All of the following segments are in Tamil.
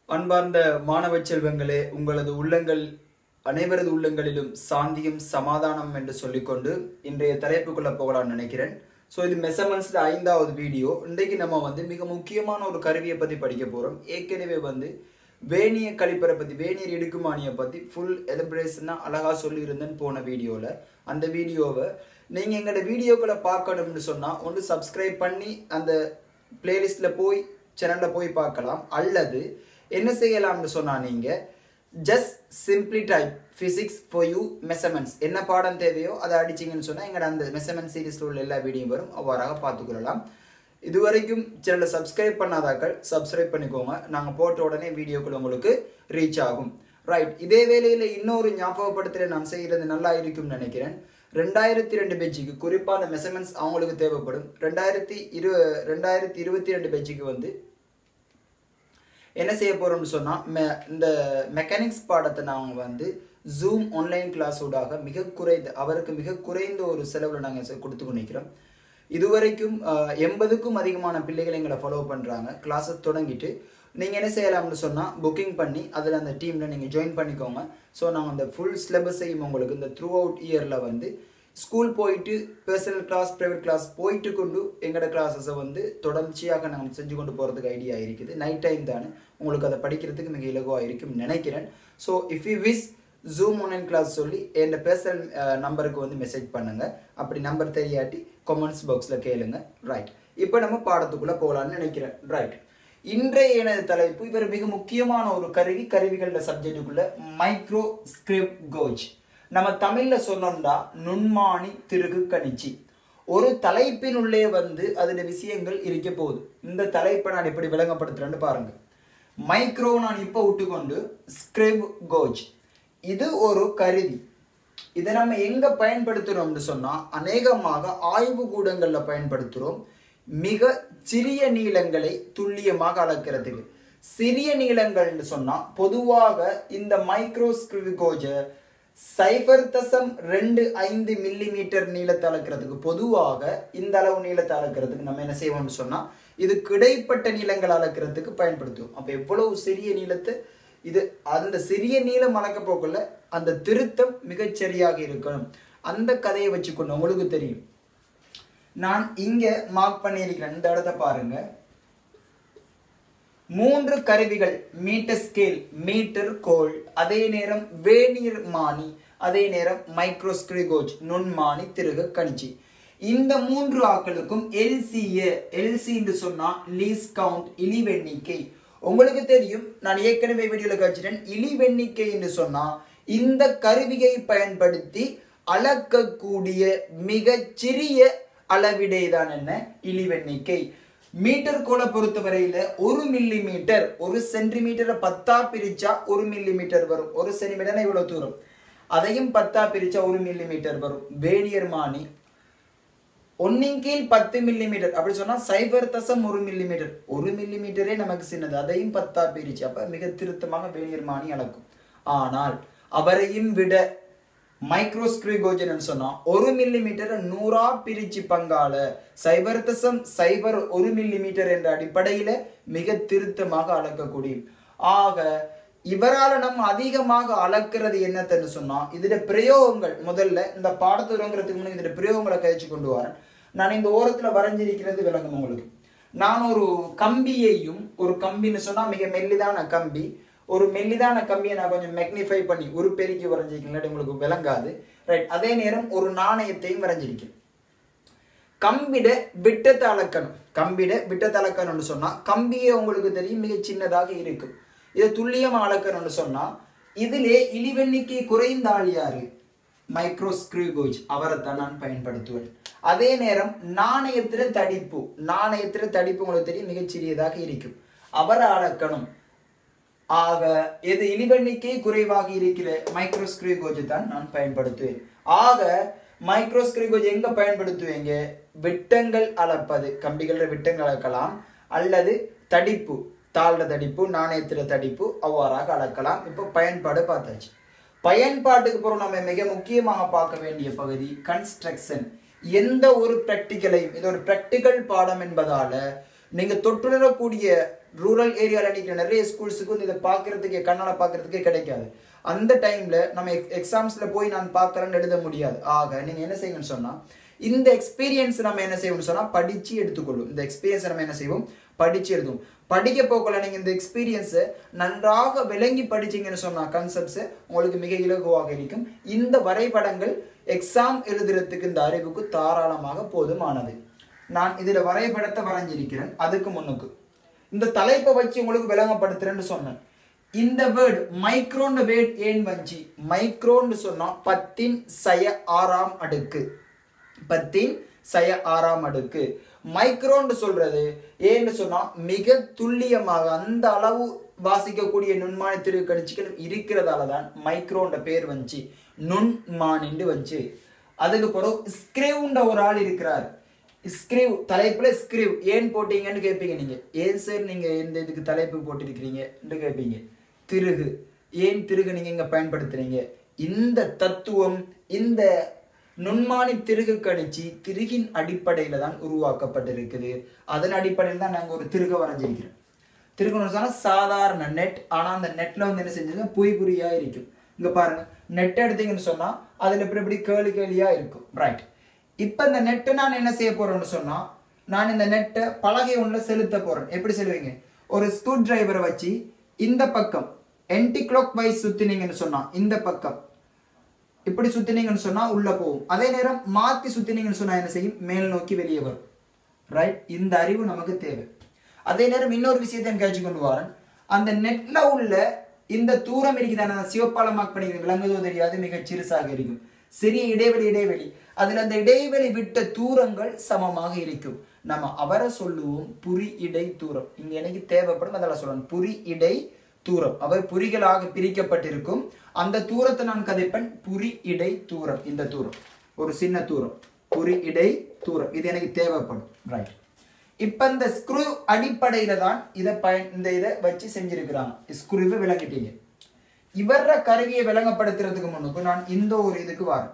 அன்பார்ந்த மாணவ செல்வங்களே உங்களது உள்ளங்கள் அனைவரது உள்ளங்களிலும் சாந்தியும் சமாதானம் என்று சொல்லிக்கொண்டு இன்றைய தலைப்புக்குள்ள போகலாம்னு நினைக்கிறேன் ஸோ இது மெசமெண்ட்ஸ்ல ஐந்தாவது வீடியோ இன்றைக்கு நம்ம வந்து மிக முக்கியமான ஒரு கருவியை பத்தி படிக்க போறோம் ஏற்கனவே வந்து வேணிய கழிப்பறை பத்தி வேணியர் இடுக்குமானியை பத்தி ஃபுல் எலிபரேஷனா அழகா சொல்லியிருந்தேன் போன வீடியோல அந்த வீடியோவை நீங்க எங்களோட வீடியோக்களை பார்க்கணும்னு சொன்னா ஒன்று சப்ஸ்கிரைப் பண்ணி அந்த பிளேலிஸ்ட்ல போய் சேனல்ல போய் பார்க்கலாம் அல்லது என்ன செய்யலாம்னு சொன்னா நீங்க just simply type physics for you measurements என்ன பாடம் தேவையோ அதை அடிச்சிங்கன்னு சொன்னால் எங்களோட அந்த மெசமெண்ட் சீரீஸில் உள்ள எல்லா வீடியோ வரும் அவ்வாறாக பார்த்துக்கொள்ளலாம் இது வரைக்கும் சேனலை சப்ஸ்கிரைப் பண்ணாதாக்கள் சப்ஸ்கிரைப் பண்ணிக்கோங்க நாங்கள் போட்ட உடனே வீடியோக்கள் உங்களுக்கு ரீச் ஆகும் ரைட் இதே வேளையில் இன்னொரு ஞாபகப்படுத்தல நான் செய்கிறது நல்லா இருக்கும்னு நினைக்கிறேன் ரெண்டாயிரத்தி ரெண்டு பேஜுக்கு குறிப்பாக அந்த மெசமெண்ட்ஸ் அவங்களுக்கு தேவைப்படும் ரெண்டாயிரத்தி இரு ரெண்டாயிரத்தி இருபத்தி ரெண்டு பேஜுக்கு வந்து என்ன செய்ய போறோம்னு சொன்னா மெ- இந்த மெக்கானிக்ஸ் பாடத்தை நாங்கள் வந்து ஜூம் ஆன்லைன் கிளாஸ் ஊடாக மிக குறைந்த அவருக்கு மிக குறைந்த ஒரு செலவில் நாங்கள் கொடுத்து கொண்டிருக்கிறோம் இதுவரைக்கும் அஹ், எண்பதுக்கும் அதிகமான பிள்ளைகள் எங்களை ஃபாலோ பண்ணுறாங்க கிளாஸஸ் தொடங்கிட்டு நீங்கள் என்ன செய்யலாம்னு சொன்னால் புக்கிங் பண்ணி அதில் அந்த டீமில் நீங்கள் ஜாயின் பண்ணிக்கோங்க ஸோ நாங்கள் அந்த ஃபுல் சிலபஸையும் உங்களுக்கு இந்த த்ரூ அவுட் இயரில் வந்து ஸ்கூல் போயிட்டு பர்சனல் கிளாஸ் ப்ரைவேட் கிளாஸ் போயிட்டு கொண்டு எங்களோட கிளாஸஸை வந்து தொடர்ச்சியாக நாங்கள் செஞ்சு கொண்டு போகிறதுக்கு ஐடியா இருக்குது நைட் டைம் தானே உங்களுக்கு அதை படிக்கிறதுக்கு மிக இலகுவாக இருக்கும்னு நினைக்கிறேன் so if you wish zoom online class சொல்லி என் பர்சனல் நம்பருக்கு வந்து மெசேஜ் பண்ணுங்க அப்படி நம்பர் தெரியாட்டி கமெண்ட்ஸ் பாக்ஸில் கேளுங்க ரைட் இப்போ நம்ம பாடத்துக்குள்ளே போகலான்னு நினைக்கிறேன் ரைட் இன்றைய எனது தலைப்பு இவர் மிக முக்கியமான ஒரு கருவி கருவிகள சப்ஜெக்டுக்குள்ள மைக்ரோ ஸ்கிரிப் கோஜ் நம்ம தமிழ்ல சொன்னோம்னா நுண்மானி திருகு கணிச்சி ஒரு தலைப்பினுள்ளே வந்து அதுல விஷயங்கள் இருக்க போகுது இந்த தலைப்பை நான் எப்படி விளங்கப்படுத்துறேன்னு பாருங்க மைக்ரோ நான் இப்போ விட்டுக்கொண்டு ஸ்கிரிப் கோஜ் இது ஒரு கருவி இதை நம்ம எங்க பயன்படுத்துறோம்னு சொன்னா அநேகமாக ஆய்வு கூடங்கள்ல பயன்படுத்துறோம் மிக சிறிய நீளங்களை துல்லியமாக அளக்கிறதுக்கு சிறிய நீளங்கள்னு சொன்னா பொதுவாக இந்த மைக்ரோஸ்கிரிகோஜ சைபர் தசம் ரெண்டு ஐந்து மில்லி மீட்டர் நீளத்தை அளக்கிறதுக்கு பொதுவாக இந்த அளவு நீளத்தை அளக்கிறதுக்கு நம்ம என்ன செய்வோம்னு சொன்னா இது கிடைப்பட்ட நீளங்கள் அளக்கிறதுக்கு பயன்படுத்துவோம் அப்ப எவ்வளவு சிறிய நீளத்தை இது அந்த சிறிய நீளம் அளக்க போக்குள்ள அந்த திருத்தம் மிகச் சரியாக இருக்கணும் அந்த கதையை வச்சுக்கொண்டு உங்களுக்கு தெரியும் நான் இங்க மார்க் பண்ணியிருக்கிறேன் இந்த இடத்த பாருங்க மூன்று கருவிகள் மீட்டர் ஸ்கேல் மீட்டர் கோல் அதே நேரம் வேணியர் மானி அதே நேரம் மைக்ரோஸ்கிரிகோஜ் நுண்மானி திருகு கணிச்சி இந்த மூன்று ஆக்களுக்கும் எல்சிஏ எல்சி என்று சொன்னா லீஸ் கவுண்ட் இழிவெண்ணிக்கை உங்களுக்கு தெரியும் நான் ஏற்கனவே வீடியோல காய்ச்சிட்டேன் இழிவெண்ணிக்கை என்று சொன்னா இந்த கருவியை பயன்படுத்தி அளக்கக்கூடிய மிகச் சிறிய அளவிடை தான் என்ன இழிவெண்ணிக்கை மீட்டர் கோலை பொறுத்தவரையில ஒரு மில்லி மீட்டர் ஒரு சென்டிமீட்டரை பத்தா பிரிச்சா ஒரு மில்லி மீட்டர் வரும் ஒரு சென்டிமீட்டர் இவ்வளவு தூரம் அதையும் பத்தா பிரிச்சா ஒரு மில்லி மீட்டர் வரும் வேணியர் மானி ஒன்னின் கீழ் பத்து மில்லி மீட்டர் அப்படி சொன்னா சைபர் தசம் ஒரு மில்லி மீட்டர் ஒரு மில்லி மீட்டரே நமக்கு சின்னது அதையும் பத்தா பிரிச்சு அப்ப மிக திருத்தமாக வேணியர் மானி அளக்கும் ஆனால் அவரையும் விட மைக்ரோஸ்கிரிகோஜன் சொன்னா ஒரு மில்லி மீட்டரை நூறா பிரிச்சு பங்கால சைபர் தசம் சைபர் ஒரு மில்லி மீட்டர் என்ற அடிப்படையில மிக திருத்தமாக அளக்கக்கூடிய ஆக இவரால நம்ம அதிகமாக அளக்கிறது என்னத்தன்னு சொன்னா இதுல பிரயோகங்கள் முதல்ல இந்த பாடத்தை தொடங்குறதுக்கு முன்னாடி இதுல பிரயோகங்களை கழிச்சு கொண்டு வரேன் நான் இந்த ஓரத்துல வரைஞ்சிருக்கிறது விளங்கும் உங்களுக்கு நான் ஒரு கம்பியையும் ஒரு கம்பின்னு சொன்னா மிக மெல்லிதான கம்பி ஒரு மெல்லிதான கம்பியை நான் கொஞ்சம் மெக்னிஃபை பண்ணி ஒரு பெருக்கி வரைஞ்சிருக்கேன் இல்லாட்டி உங்களுக்கு விளங்காது ரைட் அதே நேரம் ஒரு நாணயத்தையும் வரைஞ்சிருக்கேன் கம்பிட விட்டத்தை அளக்கணும் கம்பிட விட்டத்தை அளக்கணும்னு சொன்னா கம்பியே உங்களுக்கு தெரியும் மிக சின்னதாக இருக்கும் இதை துல்லியமா அளக்கணும்னு சொன்னா இதிலே இழிவெண்ணிக்கை குறைந்த ஆள் யாரு மைக்ரோஸ்கிரிகோஜ் அவரைத்தான் நான் பயன்படுத்துவேன் அதே நேரம் நாணயத்தில தடிப்பு நாணயத்தில தடிப்பு உங்களுக்கு தெரியும் மிகச் சிறியதாக இருக்கும் அவரை அளக்கணும் ஆக எது இழிவெண்ணிக்கை குறைவாக இருக்கிற மைக்ரோஸ்கிரிகோஜ் தான் நான் பயன்படுத்துவேன் ஆக மைக்ரோஸ்கிரிகோஜ் எங்க பயன்படுத்துவீங்க விட்டங்கள் அளப்பது கம்பிகள விட்டங்கள் அளக்கலாம் அல்லது தடிப்பு தாழ்ற தடிப்பு நாணயத்தில தடிப்பு அவ்வாறாக அளக்கலாம் இப்போ பயன்பாடு பார்த்தாச்சு பயன்பாட்டுக்கு பிறகு நம்ம மிக முக்கியமாக பார்க்க வேண்டிய பகுதி கன்ஸ்ட்ரக்ஷன் எந்த ஒரு ப்ராக்டிக்கலையும் இது ஒரு ப்ராக்டிக்கல் பாடம் என்பதால நீங்க தொட்டுணரக்கூடிய ரூரல் ஏரியால நிற்கிற நிறைய ஸ்கூல்ஸுக்கு வந்து இதை பார்க்கறதுக்கு கண்ணால பார்க்கறதுக்கே கிடைக்காது அந்த டைம்ல நம்ம எக்ஸாம்ஸ்ல போய் நான் பார்க்கறேன்னு எழுத முடியாது ஆக நீங்க என்ன செய்யணும்னு சொன்னா இந்த எக்ஸ்பீரியன்ஸ் நம்ம என்ன செய்வோம்னு சொன்னா படிச்சு எடுத்துக்கொள்ளும் இந்த எக்ஸ்பீரியன்ஸ் நம்ம என்ன செய்வோம் படிச்சு எழுதுவோம் படிக்க போக்கல நீங்க இந்த எக்ஸ்பீரியன்ஸை நன்றாக விளங்கி படிச்சீங்கன்னு சொன்னா கன்செப்ட்ஸ் உங்களுக்கு மிக இலகுவாக இருக்கும் இந்த வரைபடங்கள் எக்ஸாம் எழுதுறதுக்கு இந்த அறிவுக்கு தாராளமாக போதுமானது நான் இதுல வரைபடத்தை வரைஞ்சிருக்கிறேன் அதுக்கு முன்னுக்கு இந்த தலைப்பை வச்சு உங்களுக்கு விளங்கப்படுத்துறேன்னு சொன்னேன் இந்த வேர்டு மைக்ரோன் வேர்ட் ஏன் வஞ்சி மைக்ரோன்னு சொன்னா பத்தின் சய ஆறாம் அடுக்கு பத்தின் சய ஆறாம் அடுக்கு மைக்ரோன்னு சொல்றது ஏன்னு சொன்னா மிக துல்லியமாக அந்த அளவு வாசிக்கக்கூடிய நுண்மானி திருக்கணிச்சுகள் இருக்கிறதால தான் மைக்ரோன்ற பேர் வந்துச்சு நுண்மானின்னு வந்துச்சு அதுக்கு பிறகு ஸ்கிரிவ்ன்ற ஒரு ஆள் இருக்கிறார் ஸ்கிரிவ் தலைப்புல ஸ்கிரிவ் ஏன் போட்டீங்கன்னு கேட்பீங்க நீங்க ஏன் சார் நீங்க இந்த இதுக்கு தலைப்பு போட்டிருக்கிறீங்கன்னு கேட்பீங்க திருகு ஏன் திருகு நீங்க இங்க பயன்படுத்துறீங்க இந்த தத்துவம் இந்த நுண்மானி திருகு கணிச்சு திருகின் அடிப்படையில தான் உருவாக்கப்பட்டிருக்குது அதன் அடிப்படையில் தான் நாங்க ஒரு திருக வரைஞ்சிருக்கிறோம் திருக்கணும் சொன்னா சாதாரண நெட் ஆனா அந்த நெட்ல வந்து என்ன செஞ்சதுன்னா பொய் புரியா இருக்கும் இங்க பாருங்க நெட் எடுத்தீங்கன்னு சொன்னா அதுல இப்படி இப்படி கேளி கேளியா இருக்கும் ரைட் இப்ப இந்த நெட்டை நான் என்ன செய்ய போறேன்னு சொன்னா நான் இந்த நெட்டை பலகை ஒண்ணுல செலுத்த போறேன் எப்படி செல்வீங்க ஒரு ஸ்க்ரூ டிரைவரை வச்சு இந்த பக்கம் என்டி கிளாக் வைஸ் சுத்தினீங்கன்னு சொன்னா இந்த பக்கம் இப்படி சுத்தினீங்கன்னு சொன்னா உள்ள போகும் அதே நேரம் மாத்தி சுத்தினீங்கன்னு சொன்னா என்ன செய்யும் மேல் நோக்கி வெளியே வரும் ரைட் இந்த அறிவு நமக்கு தேவை அதே நேரம் இன்னொரு விஷயத்தை கேட்சி கொண்டு வரேன் அந்த நெட்ல உள்ள இந்த தூரம் இருக்குதானே அந்த சிவப்பால மார்க் பண்ணி விளங்குதோ தெரியாது மிக சிறுசாக இருக்கும் சிறிய இடைவெளி இடைவெளி அதுல அந்த இடைவெளி விட்ட தூரங்கள் சமமாக இருக்கும் நம்ம அவரை சொல்லுவோம் புரி இடை தூரம் இங்க எனக்கு தேவைப்படும் அதெல்லாம் சொல்லணும் புரி இடை தூரம் அவை புரிகளாக பிரிக்கப்பட்டிருக்கும் அந்த தூரத்தை நான் கதைப்பேன் புரி இடை தூரம் இந்த தூரம் ஒரு சின்ன தூரம் புரி இடை தூரம் இது எனக்கு தேவைப்படும் ரைட் இப்ப இந்த ஸ்க்ரூ அடிப்படையில தான் இதை பயன் இந்த இதை வச்சு செஞ்சிருக்கிறாங்க ஸ்க்ரூவை விளங்கிட்டீங்க இவர கருவியை விளங்கப்படுத்துறதுக்கு முன்னுக்கு நான் இந்த ஒரு இதுக்கு வரேன்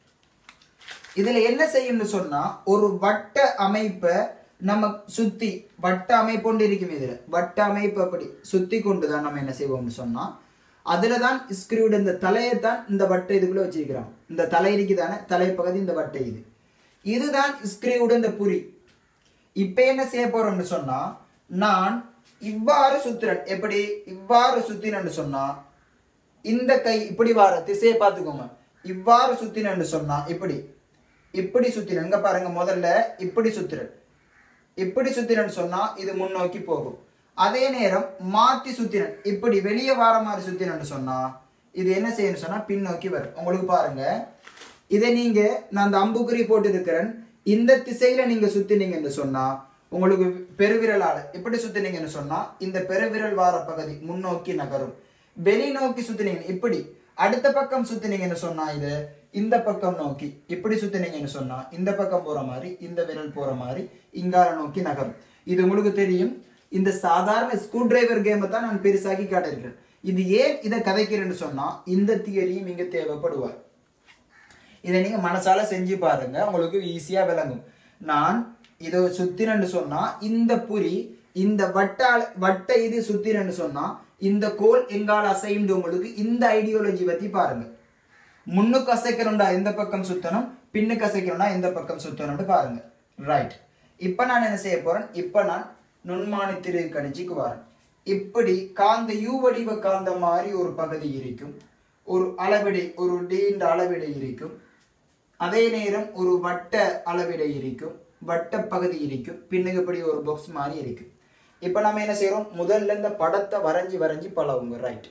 இதுல என்ன செய்யும்னு சொன்னா ஒரு வட்ட அமைப்பை நம்ம சுத்தி வட்ட அமைப்பு ஒன்று இருக்கும் இதுல வட்ட அமைப்பு அப்படி சுத்தி கொண்டு தான் நம்ம என்ன செய்வோம்னு சொன்னா அதுல தான் ஸ்க்ரூட் இந்த தலையை தான் இந்த வட்ட இதுக்குள்ள வச்சிருக்கிறோம் இந்த தலை இருக்குதானே தலைப்பகுதி இந்த வட்டை இது இதுதான் ஸ்க்ரூட் இந்த புரி இப்ப என்ன செய்ய போறோம்னு சொன்னா நான் இவ்வாறு சுத்துறேன் எப்படி இவ்வாறு சுத்தினேன்னு சொன்னா இந்த கை இப்படி வார திசையை பார்த்துக்கோங்க இவ்வாறு சுத்தினேன்னு சொன்னா இப்படி இப்படி சுத்தினேன் இங்க பாருங்க முதல்ல இப்படி சுத்துறேன் இப்படி சுத்தினேன்னு சொன்னா இது முன்னோக்கி போகும் அதே நேரம் மாத்தி சுத்தினேன் இப்படி வெளியே வார மாதிரி சுத்தினேன்னு சொன்னா இது என்ன செய்யணும் சொன்னா பின்னோக்கி வரும் உங்களுக்கு பாருங்க இதை நீங்க நான் அந்த அம்புக்குறி போட்டு இருக்கிறேன் இந்த திசையில நீங்க சுத்தினீங்கன்னு சொன்னா உங்களுக்கு பெருவிரலால இப்படி சுத்தினீங்கன்னு சொன்னா இந்த பெருவிரல் வார பகுதி முன்னோக்கி நகரும் வெளிநோக்கி சுத்தினீங்க இப்படி அடுத்த பக்கம் சுத்தினீங்கன்னு சொன்னா இது இந்த பக்கம் நோக்கி இப்படி சுத்தினீங்கன்னு சொன்னா இந்த பக்கம் போற மாதிரி இந்த விரல் போற மாதிரி இங்கால நோக்கி நகரும் இது உங்களுக்கு தெரியும் இந்த சாதாரண ஸ்க்ரூ டிரைவர் கேமை தான் நான் பெருசாக்கி காட்டியிருக்கிறேன் இது ஏன் இதை கதைக்கிறேன்னு சொன்னா இந்த தியரியும் இங்க தேவைப்படுவார் இதை நீங்க மனசால செஞ்சு பாருங்க உங்களுக்கு ஈஸியா விளங்கும் நான் இதை சுத்தினன்னு சொன்னா இந்த புரி இந்த வட்டால வட்ட இது சுத்தினன்னு சொன்னா இந்த கோல் எங்கால அசைந்து உங்களுக்கு இந்த ஐடியாலஜி பத்தி பாருங்க முன்னுக்கு அசைக்கணும்டா எந்த பக்கம் சுத்தணும் பின்னுக்கு அசைக்கணும்னா எந்த பக்கம் சுத்தணும்னு பாருங்க ரைட் இப்ப நான் என்ன செய்ய போறேன் இப்ப நான் நுண்மானி திரு கணிச்சிக்கு வரேன் இப்படி காந்த யூ வடிவ காந்த மாதிரி ஒரு பகுதி இருக்கும் ஒரு அளவிடை ஒரு டீன்ற அளவிடை இருக்கும் அதே நேரம் ஒரு வட்ட அளவிடை இருக்கும் வட்ட பகுதி இருக்கும் பின்னுக்கு இப்படி ஒரு பாக்ஸ் மாதிரி இருக்கும் இப்போ நம்ம என்ன செய்றோம் முதல்ல இந்த படத்தை வரைஞ்சி வரைஞ்சி பழகுங்க ரைட்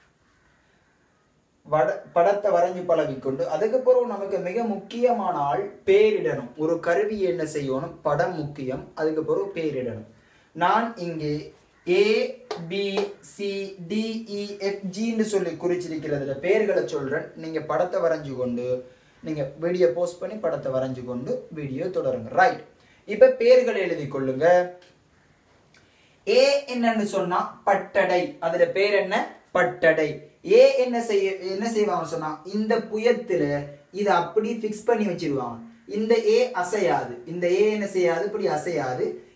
வட படத்தை வரைஞ்சி பழகிக்கொண்டு அதுக்கப்புறம் நமக்கு மிக முக்கியமான ஆள் பேரிடணும் ஒரு கருவி என்ன செய்யணும் படம் முக்கியம் அதுக்கப்புறம் பேரிடணும் நான் இங்கே A B C D E F ஜின்னு சொல்லி குறிச்சிருக்கிறதுல பேர்களை சொல்றேன் நீங்க படத்தை வரைஞ்சு கொண்டு நீங்க வீடியோ போஸ்ட் பண்ணி படத்தை வரைஞ்சு கொண்டு வீடியோ தொடருங்க ரைட் இப்ப பேர்களை எழுதி கொள்ளுங்க ஏ என்னன்னு சொன்னா பட்டடை அதுல பேர் என்ன பட்டடை ஏ என்ன செய்ய என்ன செய்வாங்க சொன்னா இந்த புயத்துல இதை அப்படி ஃபிக்ஸ் பண்ணி வச்சிருவாங்க இந்த ஏ அசையாது இந்த ஏ என்ன செய்யாது இப்படி அசையாது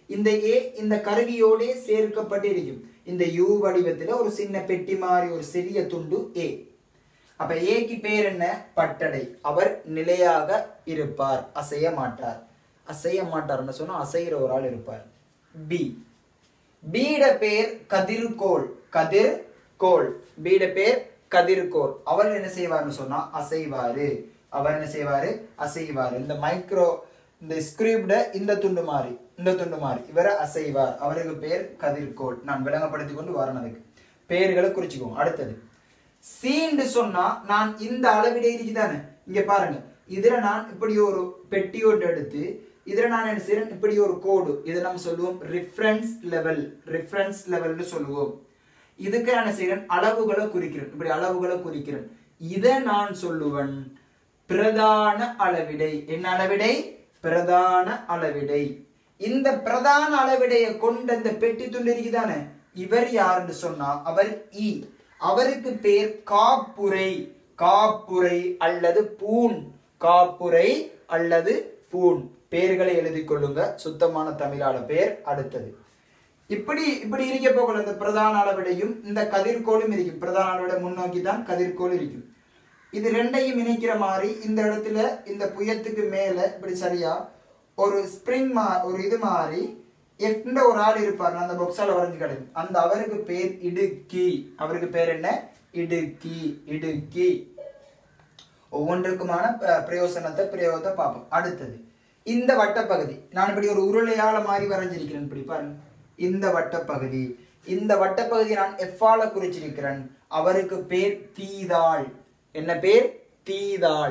இந்த ஏ இந்த கருவியோடே சேர்க்கப்பட்டு இருக்கும் இந்த யூ வடிவத்துல ஒரு சின்ன பெட்டி மாதிரி ஒரு சிறிய துண்டு ஏ அப்ப ஏக்கு பேர் என்ன பட்டடை அவர் நிலையாக இருப்பார் அசைய மாட்டார் அசைய மாட்டார்னு சொன்னா அசைகிற ஒரு ஆள் இருப்பார் பி பீட பேர் கதிர்கோள் கதிர்கோள் பீட பேர் கதிர்கோள் அவர் என்ன செய்வார்னு சொன்னா அசைவாரு அவர் என்ன செய்வாரு அசைவாரு இந்த மைக்ரோ இந்த ஸ்கிரிப்ட இந்த துண்டு மாதிரி இந்த துண்டு மாதிரி இவரை அசைவார் அவருக்கு பேர் கதிர்கோள் நான் விளங்கப்படுத்தி கொண்டு வரேன் அதுக்கு பெயர்களை குறிச்சுக்குவோம் அடுத்தது சீண்டு சொன்னா நான் இந்த அளவிலே இருக்குதானே இங்க பாருங்க இதுல நான் இப்படி ஒரு பெட்டியோட்டு எடுத்து இதுல நான் என்ன செய்யறேன் இப்படி ஒரு கோடு இதை நம்ம சொல்லுவோம் ரிஃபரன்ஸ் லெவல் ரிஃபரன்ஸ் லெவல்னு சொல்லுவோம் இதுக்கு நான் என்ன செய்யறேன் அளவுகளை குறிக்கிறேன் இப்படி அளவுகளை குறிக்கிறேன் இதை நான் சொல்லுவேன் பிரதான அளவிடை என்ன அளவிடை பிரதான அளவிடை இந்த பிரதான அளவிடையை கொண்ட இந்த பெட்டி துண்டு இருக்குதானே இவர் யாருன்னு சொன்னா அவர் இ அவருக்கு பேர் காப்புரை காப்புரை அல்லது பூன் காப்புரை அல்லது பூன் பெயர்களை எழுதி கொள்ளுங்க சுத்தமான தமிழால பேர் அடுத்தது இப்படி இப்படி இருக்க போகல இந்த பிரதான அளவிடையும் இந்த கதிர்கோளும் இருக்கும் பிரதான அளவிடை முன்னோக்கி தான் கதிர்கோள் இருக்கும் இது ரெண்டையும் இணைக்கிற மாதிரி இந்த இடத்துல இந்த புயத்துக்கு மேல இப்படி சரியா ஒரு ஸ்ப்ரிங் மா ஒரு இது மாதிரி எஃப்ன்ற ஒரு ஆள் இருப்பார் நான் அந்த பொக்ஸால வரைஞ்சு கிடைக்கும் அந்த அவருக்கு பேர் இடுக்கி அவருக்கு பேர் என்ன இடுக்கி இடுக்கி ஒவ்வொன்றுக்குமான அஹ், பிரயோசனத்தை பிரயோகத்தை பார்ப்போம் அடுத்தது இந்த வட்டப்பகுதி நான் இப்படி ஒரு உருளையால மாதிரி வரைஞ்சிருக்கிறேன் இப்படி பாருங்க இந்த வட்டப்பகுதி இந்த வட்டப்பகுதியை நான் எஃபால குறிச்சிருக்கிறேன் அவருக்கு பேர் தீதாள் என்ன பேர் தீதாள்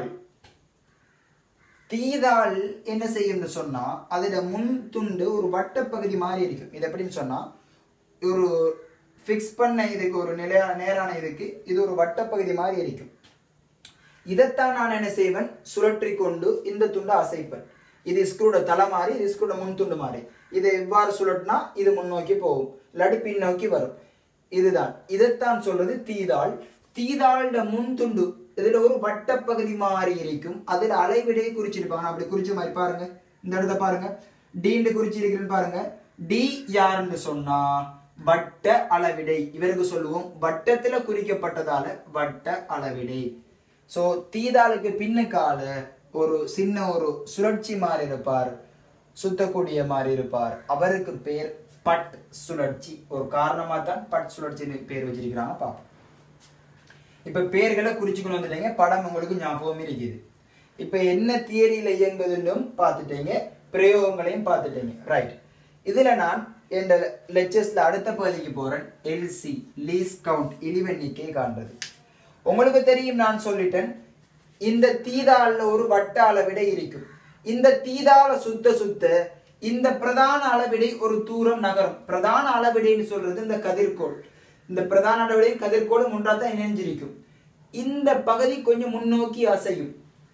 தீதாள் என்ன செய்யும்னு சொன்னா அதோட முன் துண்டு ஒரு வட்டப்பகுதி மாதிரி இருக்கும் இது எப்படின்னு சொன்னா ஒரு ஃபிக்ஸ் பண்ண இதுக்கு ஒரு நிலையான நேரான இதுக்கு இது ஒரு வட்டப்பகுதி மாதிரி இருக்கும் இதைத்தான் நான் என்ன செய்வேன் சுழற்றி கொண்டு இந்த துண்டை அசைப்பேன் இது ஸ்க்ரூட தலை மாதிரி இது ஸ்க்ரூட முன் துண்டு மாதிரி இதை எவ்வாறு சுழட்டினா இது முன்னோக்கி போகும் இல்லாட்டி பின்னோக்கி வரும் இதுதான் இதைத்தான் சொல்றது தீதாள் தீதாளோட முன் துண்டு இதுல ஒரு வட்டப்பகுதி மாதிரி இருக்கும் அதுல அளவிடையை குறிச்சிருப்பாங்க நான் அப்படி குறிச்ச மாதிரி பாருங்க இந்த இடத்த பாருங்க டீன்னு குறிச்சிருக்கிறேன்னு பாருங்க டி யாருன்னு சொன்னா வட்ட அளவிடை இவருக்கு சொல்லுவோம் வட்டத்துல குறிக்கப்பட்டதால வட்ட அளவிடை சோ தீதாளுக்கு பின்னுக்கால ஒரு சின்ன ஒரு சுழற்சி மாதிரி இருப்பார் சுத்தக்கூடிய மாதிரி இருப்பார் அவருக்கு பேர் பட் சுழற்சி ஒரு காரணமா தான் பட் சுழற்சின்னு பேர் வச்சிருக்கிறாங்க பாப்போம் இப்ப பேர்களை குறிச்சுக்கணும் வந்துட்டீங்க படம் உங்களுக்கு ஞாபகம் இருக்குது இப்ப என்ன தியரியில இயங்குதுன்னும் பார்த்துட்டீங்க பிரயோகங்களையும் பார்த்துட்டீங்க ரைட் இதுல நான் இந்த லெக்சர்ஸ்ல அடுத்த பகுதிக்கு போறேன் எல்சி லீஸ் கவுண்ட் இழிவெண்ணிக்கை காண்றது உங்களுக்கு தெரியும் நான் சொல்லிட்டேன் இந்த தீதால ஒரு வட்ட அளவிடை இருக்கும் இந்த தீதால சுத்த சுத்த இந்த பிரதான அளவிடை ஒரு தூரம் நகரும் பிரதான அளவிடைன்னு சொல்றது இந்த கதிர்கோள் இந்த பிரதான அளவிடையும் கதிர்கோளும் ஒன்றாதான் இணைஞ்சிருக்கும் இந்த பகுதி கொஞ்சம் முன்னோக்கி அசையும்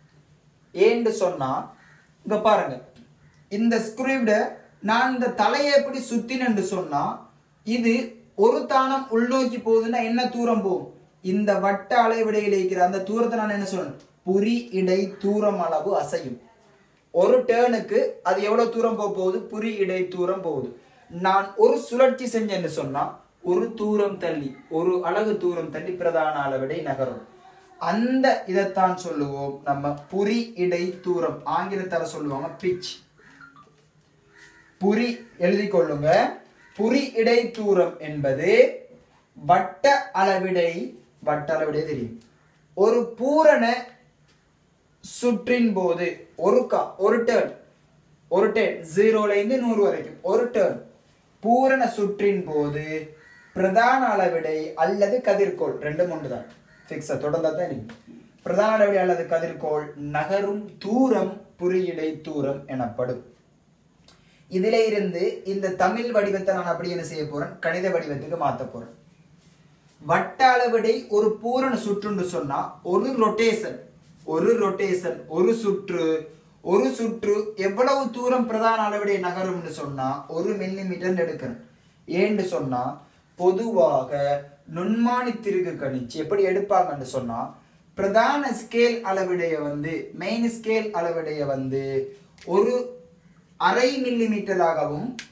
ஏன்னு சொன்னா இங்க பாருங்க இந்த ஸ்கிரிப்ட நான் இந்த தலையை எப்படி சுத்தினு சொன்னா இது ஒரு தானம் உள்நோக்கி போகுதுன்னா என்ன தூரம் போகும் இந்த வட்ட அளவிடையில் இருக்கிற அந்த தூரத்தை நான் என்ன சொல்லணும் புரி இடை தூரம் அளவு அசையும் ஒரு டேர்னுக்கு அது எவ்வளவு தூரம் போக போகுது புரி இடை தூரம் போகுது நான் ஒரு சுழற்சி செஞ்சேன்னு சொன்னா ஒரு தூரம் தள்ளி ஒரு அழகு தூரம் தள்ளி பிரதான அளவிடை நகரும் அந்த இதைத்தான் சொல்லுவோம் நம்ம புரி இடை தூரம் ஆங்கிலத்தால சொல்லுவாங்க பிச் புரி எழுதி கொள்ளுங்க புரி இடை தூரம் என்பது வட்ட அளவிடை வட்ட அளவிடை தெரியும் ஒரு பூரண சுற்றின் போது ஒரு கா ஒரு டேர்ன் ஒரு டேர்ன் ஜீரோல இருந்து நூறு வரைக்கும் ஒரு டேர்ன் பூரண சுற்றின் போது பிரதான அளவிடை அல்லது கதிர்கோள் ரெண்டும் ஒன்று தான் ஃபிக்ஸா தொடர்ந்தா தான் இருக்கு பிரதான அளவிடை அல்லது கதிர்கோள் நகரும் தூரம் புரியடை தூரம் எனப்படும் இதுல இருந்து இந்த தமிழ் வடிவத்தை நான் அப்படி என்ன செய்ய போறேன் கணித வடிவத்துக்கு மாத்த போறேன் வட்ட அளவிடை ஒரு பூரண சுற்றுன்னு சொன்னா ஒரு ரொட்டேஷன் ஒரு ரொட்டேஷன் ஒரு சுற்று ஒரு சுற்று எவ்வளவு தூரம் பிரதான அளவிடை நகரும்னு சொன்னா ஒரு மில்லி மீட்டர் எடுக்கணும் ஏன்னு சொன்னா பொதுவாக நுண்மானி திருகு கணிச்சு எப்படி எடுப்பாங்கன்னு சொன்னா பிரதான ஸ்கேல் அளவிடைய வந்து மெயின் ஸ்கேல் அளவிடைய வந்து ஒரு அரை மில்லி மீட்டராகவும்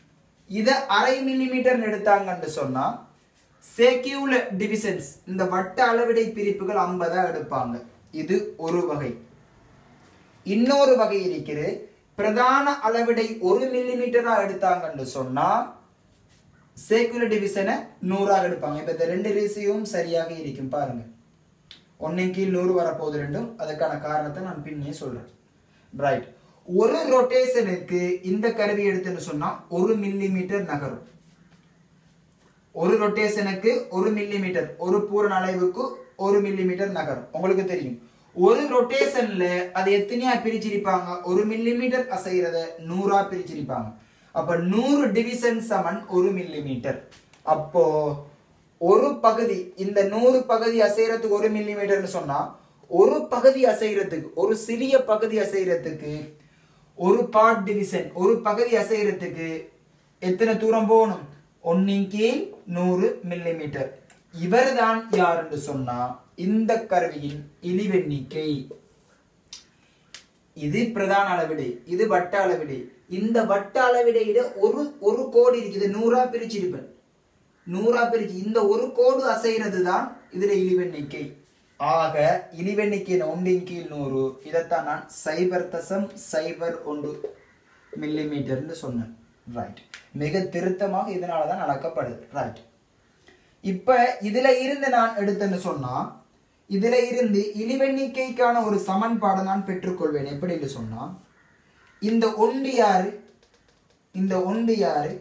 இதை அரை மில்லிமீட்டர் எடுத்தாங்கன்னு சொன்னா சேக்யூலர் டிவிஷன்ஸ் இந்த வட்ட அளவிடை பிரிப்புகள் ஐம்பதா எடுப்பாங்க இது ஒரு வகை இன்னொரு வகை இருக்குது பிரதான அளவிடை ஒரு மில்லிமீட்டரா எடுத்தாங்கன்னு சொன்னா சேக்குலர் டிவிஷனை நூறாக எடுப்பாங்க இப்ப இந்த ரெண்டு ரேசியும் சரியாக இருக்கும் பாருங்க ஒன்னின் கீழ் நூறு வரப்போகுது ரெண்டும் அதுக்கான காரணத்தை நான் பின்னே சொல்றேன் ரைட் ஒரு ரொட்டேஷனுக்கு இந்த கருவி எடுத்துன்னு சொன்னா ஒரு மில்லிமீட்டர் நகரும் ஒரு ரொட்டேஷனுக்கு ஒரு மில்லிமீட்டர் ஒரு பூரண அளவுக்கு ஒரு மில்லிமீட்டர் நகரும் உங்களுக்கு தெரியும் ஒரு ரொட்டேஷன்ல அது எத்தனையா பிரிச்சிருப்பாங்க ஒரு மில்லிமீட்டர் அசைகிறத நூறா பிரிச்சிருப்பாங்க அப்ப நூறு டிவிஷன் சமன் ஒரு மில்லிமீட்டர் அப்போ ஒரு பகுதி இந்த நூறு பகுதி அசைகிறதுக்கு ஒரு மில்லிமீட்டர்னு சொன்னா ஒரு பகுதி அசைகிறதுக்கு ஒரு சிறிய பகுதி அசைகிறதுக்கு ஒரு பார்ட் டிவிஷன் ஒரு பகுதி அசைகிறதுக்கு எத்தனை தூரம் போகணும் ஒன்னின் கீழ் நூறு மில்லிமீட்டர் இவர்தான் யார் என்று சொன்னா இந்த கருவியின் இழிவெண்ணிக்கை இது பிரதான அளவிடை இது வட்ட அளவிடை இந்த வட்ட அளவிடையிட ஒரு ஒரு கோடு இருக்குது நூறா பிரிச்சிருப்பேன் நூறா பிரிச்சு இந்த ஒரு கோடு அசைகிறது தான் இதுல இழிவெண்ணிக்கை ஆக இழிவெண்ணிக்கையின் ஒன்றின் கீழ் நூறு இதைத்தான் நான் சைபர் தசம் சைபர் ஒன்று மில்லிமீட்டர்னு சொன்னேன் ரைட் மிக திருத்தமாக இதனால தான் நடக்கப்படுது ரைட் இப்ப இதுல இருந்து நான் எடுத்தேன்னு சொன்னா இதுல இருந்து இழிவெண்ணிக்கைக்கான ஒரு சமன்பாடை நான் பெற்றுக்கொள்வேன் எப்படின்னு சொன்னா இந்த ஒன்று யாரு இந்த ஒன்று யாரு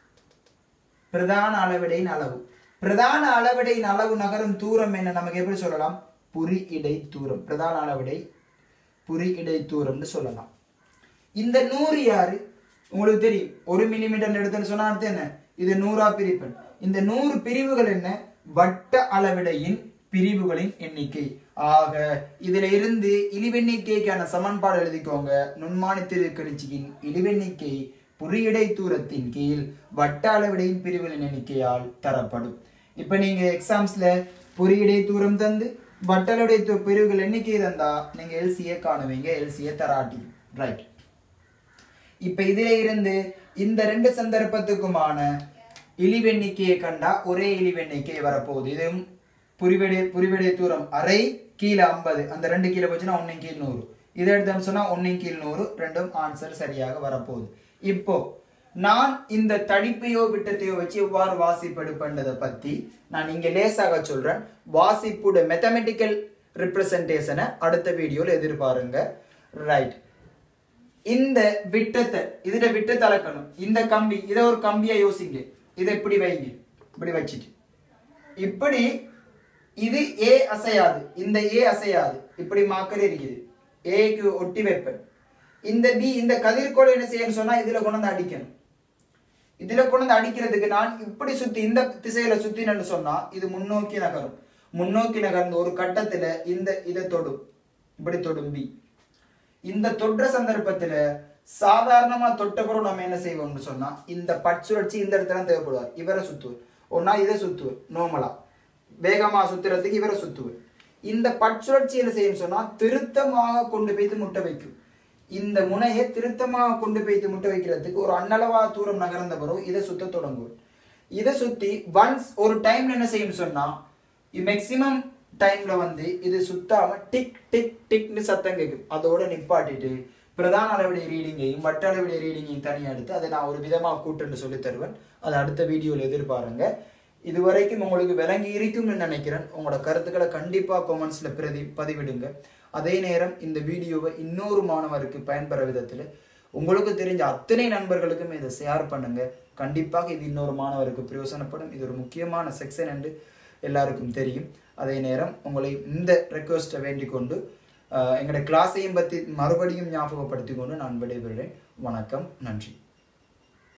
பிரதான அளவிடையின் அளவு பிரதான அளவிடையின் அளவு நகரும் தூரம் என்ன நமக்கு எப்படி சொல்லலாம் புரி இடை தூரம் பிரதான அளவிடை புரி இடை தூரம்னு சொல்லலாம் இந்த நூறு யாரு உங்களுக்கு தெரியும் ஒரு மில்லிமீட்டர் எடுத்துன்னு சொன்னா அடுத்து என்ன இது நூறா பிரிப்பன் இந்த நூறு பிரிவுகள் என்ன வட்ட அளவிடையின் பிரிவுகளின் எண்ணிக்கை ஆக இதுல இருந்து இழிவெண்ணிக்கைக்கான சமன்பாடு எழுதிக்கோங்க நுண்மானி திருக்கணிச்சியின் இழிவெண்ணிக்கை புரியடை தூரத்தின் கீழ் வட்ட அளவிடையின் பிரிவுகளின் எண்ணிக்கையால் தரப்படும் இப்ப நீங்க எக்ஸாம்ஸ்ல புரியடை தூரம் தந்து வட்ட அளவிடை தூ- பிரிவுகள் எண்ணிக்கை தந்தா நீங்க எல்சியை காணுவீங்க எல்சியை தராட்டி ரைட் இப்ப இதுல இருந்து இந்த ரெண்டு சந்தர்ப்பத்துக்குமான இழிவெண்ணிக்கையை கண்டா ஒரே இழிவெண்ணிக்கை வரப்போகுது இதுவும் புரிவெடை புரிவெடை தூரம் அரை கீழே ஐம்பது அந்த ரெண்டு கீழே போச்சுன்னா ஒன்னின் கீழ் நூறு இதை எடுத்தோம்னு சொன்னா ஒன்னின் கீழ் நூறு ரெண்டும் ஆன்சர் சரியாக வரப்போகுது இப்போ நான் இந்த தடிப்பையோ விட்டத்தையோ வச்சு எவ்வாறு வாசிப்பெடுப்பன்றதை பத்தி நான் இங்க லேசாக சொல்றேன் வாசிப்புட மெத்தமெட்டிக்கல் ரிப்ரசன்டேஷனை அடுத்த வீடியோல எதிர்பாருங்க ரைட் இந்த விட்டத்தை இதுல விட்டத்தை அளக்கணும் இந்த கம்பி இதை ஒரு கம்பியா யோசிங்க இதை இப்படி வைங்க இப்படி வச்சுட்டு இப்படி இது ஏ அசையாது இந்த ஏ அசையாது இப்படி மாக்கல் இருக்குது ஏக்கு ஒட்டி வைப்பேன் இந்த பி இந்த கதிர்கோளை என்ன செய்யணும் சொன்னா இதுல கொண்டு வந்து அடிக்கணும் இதுல கொண்டு வந்து அடிக்கிறதுக்கு நான் இப்படி சுத்தி இந்த திசையில சுத்தினு சொன்னா இது முன்னோக்கி நகரும் முன்னோக்கி நகர்ந்து ஒரு கட்டத்துல இந்த இதை தொடும் இப்படி தொடும் பி இந்த தொற்ற சந்தர்ப்பத்துல சாதாரணமா தொட்ட பிறகு நம்ம என்ன செய்வோம்னு சொன்னா இந்த பட்சுழற்சி இந்த இடத்துல தான் தேவைப்படுவார் இவரை சுத்துவர் ஒன்னா இதை சுத்துவர் நோமலா வேகமா சுத்துறதுக்கு இவரை சுத்துவர் இந்த பட்சுழற்சி என்ன செய்யும் சொன்னா திருத்தமாக கொண்டு போய்த்து முட்டை வைக்கும் இந்த முனையை திருத்தமாக கொண்டு போய்த்து முட்டை வைக்கிறதுக்கு ஒரு அன்னளவா தூரம் நகர்ந்த பிறகு இதை சுத்த தொடங்குவோம் இதை சுத்தி ஒன்ஸ் ஒரு டைம்ல என்ன செய்யும் சொன்னா மேக்சிமம் டைம்ல வந்து இது சுத்தாம டிக் டிக் டிக்னு சத்தம் கேட்கும் அதோட நிப்பாட்டிட்டு பிரதான அளவுடைய ரீடிங்கையும் வட்ட அளவுடைய ரீடிங்கையும் தனியாக எடுத்து அதை நான் ஒரு விதமாக கூட்டுன்னு சொல்லி தருவேன் அதை அடுத்த வீடியோவில் எதிர்பாருங்க இது வரைக்கும் உங்களுக்கு விளங்கி இருக்கும்னு நினைக்கிறேன் உங்களோட கருத்துக்களை கண்டிப்பாக கமெண்ட்ஸில் பிரதி பதிவிடுங்க அதே நேரம் இந்த வீடியோவை இன்னொரு மாணவருக்கு பயன்பெற விதத்தில் உங்களுக்கு தெரிஞ்ச அத்தனை நண்பர்களுக்கும் இதை ஷேர் பண்ணுங்க கண்டிப்பாக இது இன்னொரு மாணவருக்கு பிரயோசனப்படும் இது ஒரு முக்கியமான செக்ஷன் என்று எல்லாருக்கும் தெரியும் அதே நேரம் உங்களை இந்த ரெக்வஸ்ட்டை வேண்டிக் கொண்டு அஹ், எங்களோட கிளாஸையும் பற்றி மறுபடியும் ஞாபகப்படுத்திக் கொண்டு நான் விடைபெறுகிறேன் வணக்கம் நன்றி